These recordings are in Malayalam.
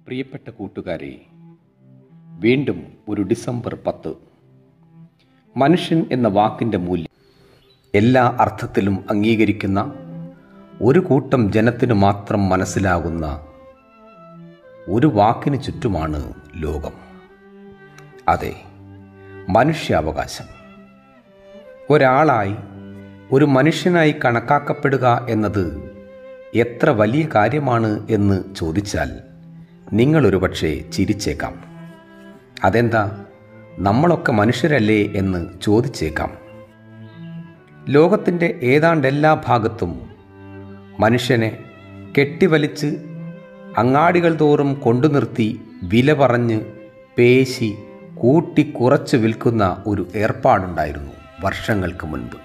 പ്രിയപ്പെട്ട കൂട്ടുകാരെ വീണ്ടും ഒരു ഡിസംബർ പത്ത് മനുഷ്യൻ എന്ന വാക്കിൻ്റെ മൂല്യം എല്ലാ അർത്ഥത്തിലും അംഗീകരിക്കുന്ന ഒരു കൂട്ടം ജനത്തിനു മാത്രം മനസ്സിലാകുന്ന ഒരു വാക്കിന് ചുറ്റുമാണ് ലോകം അതെ മനുഷ്യാവകാശം ഒരാളായി ഒരു മനുഷ്യനായി കണക്കാക്കപ്പെടുക എന്നത് എത്ര വലിയ കാര്യമാണ് എന്ന് ചോദിച്ചാൽ നിങ്ങൾ ഒരുപക്ഷെ ചിരിച്ചേക്കാം അതെന്താ നമ്മളൊക്കെ മനുഷ്യരല്ലേ എന്ന് ചോദിച്ചേക്കാം ലോകത്തിൻ്റെ ഏതാണ്ട് എല്ലാ ഭാഗത്തും മനുഷ്യനെ കെട്ടിവലിച്ച് അങ്ങാടികൾ തോറും കൊണ്ടു നിർത്തി വില പറഞ്ഞ് പേശി കൂട്ടി കുറച്ച് വിൽക്കുന്ന ഒരു ഏർപ്പാടുണ്ടായിരുന്നു വർഷങ്ങൾക്ക് മുൻപ്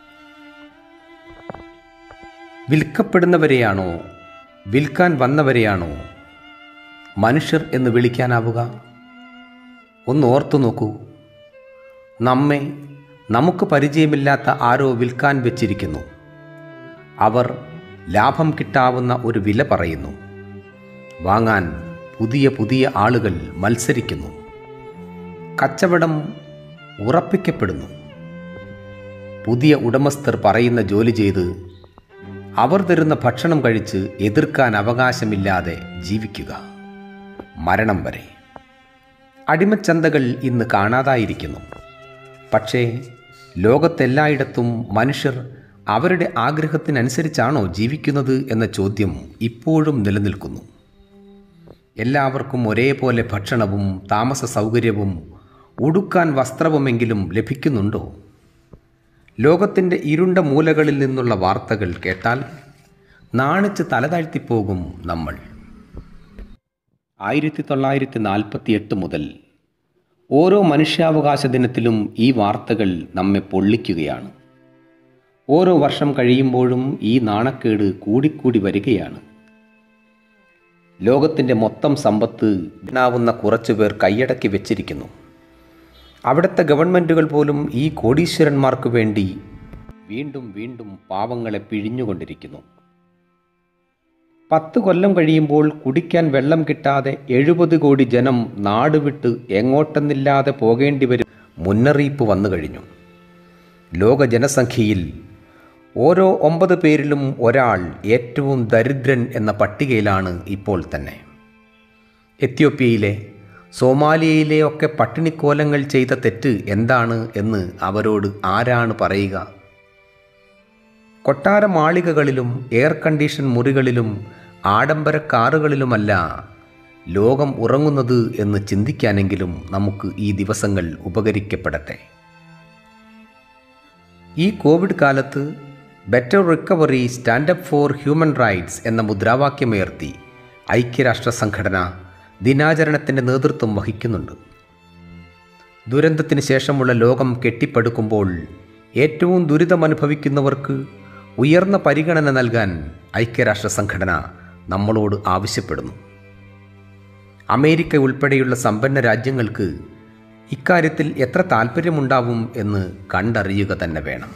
വിൽക്കപ്പെടുന്നവരെയാണോ വിൽക്കാൻ വന്നവരെയാണോ മനുഷ്യർ എന്ന് വിളിക്കാനാവുക ഒന്ന് ഓർത്തു നോക്കൂ നമ്മെ നമുക്ക് പരിചയമില്ലാത്ത ആരോ വിൽക്കാൻ വെച്ചിരിക്കുന്നു അവർ ലാഭം കിട്ടാവുന്ന ഒരു വില പറയുന്നു വാങ്ങാൻ പുതിയ പുതിയ ആളുകൾ മത്സരിക്കുന്നു കച്ചവടം ഉറപ്പിക്കപ്പെടുന്നു പുതിയ ഉടമസ്ഥർ പറയുന്ന ജോലി ചെയ്ത് അവർ തരുന്ന ഭക്ഷണം കഴിച്ച് എതിർക്കാൻ അവകാശമില്ലാതെ ജീവിക്കുക മരണം വരെ അടിമച്ചന്തകൾ ഇന്ന് കാണാതായിരിക്കുന്നു പക്ഷേ ലോകത്തെല്ലായിടത്തും മനുഷ്യർ അവരുടെ ആഗ്രഹത്തിനനുസരിച്ചാണോ ജീവിക്കുന്നത് എന്ന ചോദ്യം ഇപ്പോഴും നിലനിൽക്കുന്നു എല്ലാവർക്കും ഒരേപോലെ ഭക്ഷണവും താമസ സൗകര്യവും ഉടുക്കാൻ വസ്ത്രവുമെങ്കിലും ലഭിക്കുന്നുണ്ടോ ലോകത്തിൻ്റെ ഇരുണ്ട മൂലകളിൽ നിന്നുള്ള വാർത്തകൾ കേട്ടാൽ നാണിച്ച് തലതാഴ്ത്തിപ്പോകും നമ്മൾ ആയിരത്തി തൊള്ളായിരത്തി നാൽപ്പത്തി എട്ട് മുതൽ ഓരോ മനുഷ്യാവകാശ ദിനത്തിലും ഈ വാർത്തകൾ നമ്മെ പൊള്ളിക്കുകയാണ് ഓരോ വർഷം കഴിയുമ്പോഴും ഈ നാണക്കേട് കൂടിക്കൂടി വരികയാണ് ലോകത്തിൻ്റെ മൊത്തം സമ്പത്ത് ഇടാവുന്ന കുറച്ചുപേർ കൈയടക്കി വെച്ചിരിക്കുന്നു അവിടുത്തെ ഗവൺമെൻറ്റുകൾ പോലും ഈ കോടീശ്വരന്മാർക്ക് വേണ്ടി വീണ്ടും വീണ്ടും പാവങ്ങളെ പിഴിഞ്ഞുകൊണ്ടിരിക്കുന്നു പത്ത് കൊല്ലം കഴിയുമ്പോൾ കുടിക്കാൻ വെള്ളം കിട്ടാതെ എഴുപത് കോടി ജനം നാടുവിട്ട് എങ്ങോട്ടെന്നില്ലാതെ പോകേണ്ടി വരും മുന്നറിയിപ്പ് വന്നു കഴിഞ്ഞു ലോക ജനസംഖ്യയിൽ ഓരോ ഒമ്പത് പേരിലും ഒരാൾ ഏറ്റവും ദരിദ്രൻ എന്ന പട്ടികയിലാണ് ഇപ്പോൾ തന്നെ എത്യോപ്യയിലെ സോമാലിയയിലെ ഒക്കെ പട്ടിണിക്കോലങ്ങൾ ചെയ്ത തെറ്റ് എന്താണ് എന്ന് അവരോട് ആരാണ് പറയുക കൊട്ടാര മാളികകളിലും എയർ കണ്ടീഷൻ മുറികളിലും ആഡംബര കാറുകളിലുമല്ല ലോകം ഉറങ്ങുന്നത് എന്ന് ചിന്തിക്കാനെങ്കിലും നമുക്ക് ഈ ദിവസങ്ങൾ ഉപകരിക്കപ്പെടട്ടെ ഈ കോവിഡ് കാലത്ത് better recovery stand up for human rights എന്ന മുദ്രാവാക്യമുയർത്തി ഐക്യരാഷ്ട്ര സംഘടന ദിനാചരണത്തിൻ്റെ നേതൃത്വം വഹിക്കുന്നുണ്ട് ദുരന്തത്തിന് ശേഷമുള്ള ലോകം കെട്ടിപ്പടുക്കുമ്പോൾ ഏറ്റവും ദുരിതമനുഭവിക്കുന്നവർക്ക് ഉയർന്ന പരിഗണന നൽകാൻ ഐക്യരാഷ്ട്ര സംഘടന നമ്മളോട് ആവശ്യപ്പെടുന്നു അമേരിക്ക ഉൾപ്പെടെയുള്ള സമ്പന്ന രാജ്യങ്ങൾക്ക് ഇക്കാര്യത്തിൽ എത്ര താൽപ്പര്യമുണ്ടാവും എന്ന് കണ്ടറിയുക തന്നെ വേണം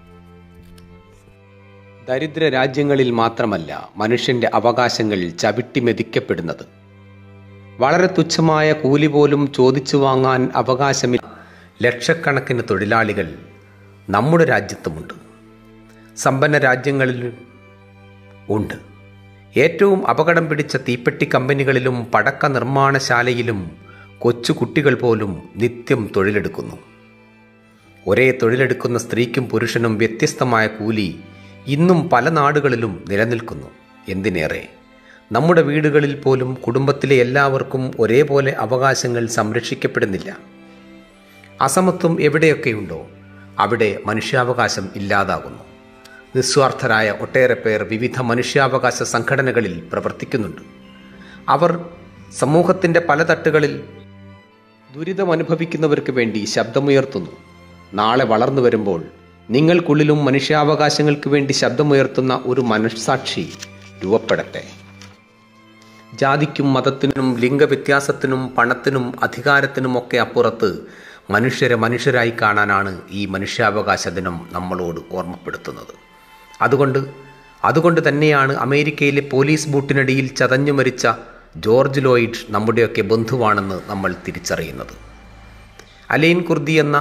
ദരിദ്ര രാജ്യങ്ങളിൽ മാത്രമല്ല മനുഷ്യന്റെ അവകാശങ്ങൾ ചവിട്ടിമെതിക്കപ്പെടുന്നത് വളരെ തുച്ഛമായ കൂലി പോലും ചോദിച്ചു വാങ്ങാൻ അവകാശമില്ല ലക്ഷക്കണക്കിന് തൊഴിലാളികൾ നമ്മുടെ രാജ്യത്തുമുണ്ട് സമ്പന്ന രാജ്യങ്ങളിൽ ഉണ്ട് ഏറ്റവും അപകടം പിടിച്ച തീപ്പെട്ടി കമ്പനികളിലും പടക്ക നിർമ്മാണശാലയിലും കൊച്ചു കുട്ടികൾ പോലും നിത്യം തൊഴിലെടുക്കുന്നു ഒരേ തൊഴിലെടുക്കുന്ന സ്ത്രീക്കും പുരുഷനും വ്യത്യസ്തമായ കൂലി ഇന്നും പല നാടുകളിലും നിലനിൽക്കുന്നു എന്തിനേറെ നമ്മുടെ വീടുകളിൽ പോലും കുടുംബത്തിലെ എല്ലാവർക്കും ഒരേപോലെ അവകാശങ്ങൾ സംരക്ഷിക്കപ്പെടുന്നില്ല അസമത്വം എവിടെയൊക്കെയുണ്ടോ അവിടെ മനുഷ്യാവകാശം ഇല്ലാതാകുന്നു നിസ്വാർത്ഥരായ ഒട്ടേറെ പേർ വിവിധ മനുഷ്യാവകാശ സംഘടനകളിൽ പ്രവർത്തിക്കുന്നുണ്ട് അവർ സമൂഹത്തിൻ്റെ പല തട്ടുകളിൽ ദുരിതമനുഭവിക്കുന്നവർക്ക് വേണ്ടി ശബ്ദമുയർത്തുന്നു നാളെ വളർന്നു വരുമ്പോൾ നിങ്ങൾക്കുള്ളിലും മനുഷ്യാവകാശങ്ങൾക്ക് വേണ്ടി ശബ്ദമുയർത്തുന്ന ഒരു മനസ്സാക്ഷി രൂപപ്പെടട്ടെ ജാതിക്കും മതത്തിനും ലിംഗവ്യത്യാസത്തിനും പണത്തിനും അധികാരത്തിനുമൊക്കെ അപ്പുറത്ത് മനുഷ്യരെ മനുഷ്യരായി കാണാനാണ് ഈ മനുഷ്യാവകാശ ദിനം നമ്മളോട് ഓർമ്മപ്പെടുത്തുന്നത് അതുകൊണ്ട് അതുകൊണ്ട് തന്നെയാണ് അമേരിക്കയിലെ പോലീസ് ബൂട്ടിനടിയിൽ ചതഞ്ഞു മരിച്ച ജോർജ് ലോയിഡ് നമ്മുടെയൊക്കെ ബന്ധുവാണെന്ന് നമ്മൾ തിരിച്ചറിയുന്നത് അലൈൻ കുർദി എന്ന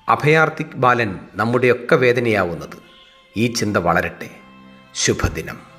അഭയാർത്ഥി ബാലൻ നമ്മുടെയൊക്കെ വേദനയാവുന്നത് ഈ ചിന്ത വളരട്ടെ ശുഭദിനം